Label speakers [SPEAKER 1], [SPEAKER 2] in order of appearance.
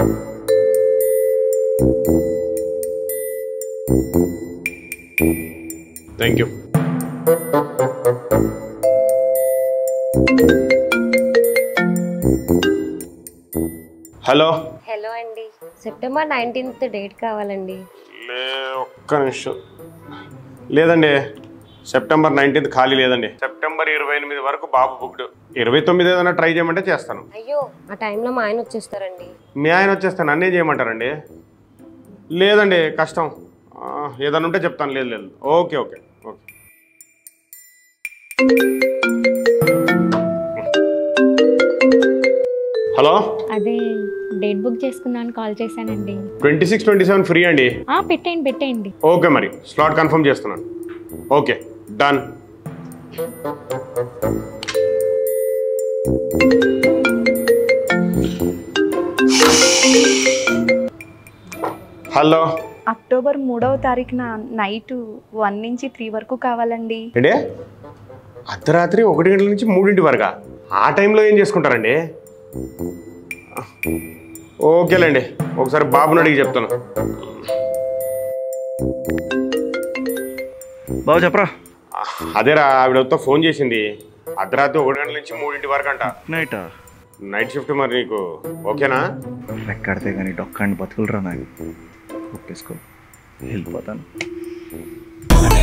[SPEAKER 1] thank you hello
[SPEAKER 2] hello అండి September nineteenth date కావాలండి
[SPEAKER 1] లే ఒక్క నిమిషం లేదండి సెప్టెంబర్ నైన్టీన్త్ ఖాళీ లేదండి సెప్టెంబర్ ఇరవై ఎనిమిది వరకు బాబు బుక్డ్ ఇరవై తొమ్మిది ఏదైనా ట్రై చేయమంటే చేస్తాను
[SPEAKER 2] అయ్యో ఆ టైంలో మా ఆయన వచ్చేస్తారండి
[SPEAKER 1] మీ ఆయన వచ్చేస్తాను నన్నే చేయమంటారండి లేదండి కష్టం ఆ, ఏదైనా ఉంటే చెప్తాను లేదు లేదు ఓకే ఓకే ఓకే హలో
[SPEAKER 3] అదే డేట్ బుక్ చేసుకుందామని కాల్ చేశానండి
[SPEAKER 1] twenty six twenty seven free అండి
[SPEAKER 3] ఆ, పెట్టేయండి పెట్టేయండి
[SPEAKER 1] ఓకే మరి స్లాట్ కన్ఫర్మ్ చేస్తున్నాను ఓకే డన్ హలో
[SPEAKER 4] అక్టోబర్ మూడవ తారీఖున నైట్ వన్ నుంచి త్రీ వరకు కావాలండి
[SPEAKER 1] ఏంటి అర్ధరాత్రి ఒకటి గంటల నుంచి మూడింటి వరకా ఆ టైంలో ఏం చేసుకుంటారండి ఓకేలేండి ఒకసారి బాబుని అడిగి చెప్తాను
[SPEAKER 5] బాబు చెప్పరా
[SPEAKER 1] అదేరా ఆవిడతో ఫోన్ చేసింది అర్ధరాత్రి ఒకటి గంటల నుంచి మూడింటి వరకు అంట
[SPEAKER 5] నైటా
[SPEAKER 1] నైట్ షిఫ్ట్ మరి నీకు ఓకేనా
[SPEAKER 5] ఎక్కడితే కానీ డొక్కండి బతుకులరా నాకు ఒప్పేసుకో వెళ్ళిపోతాను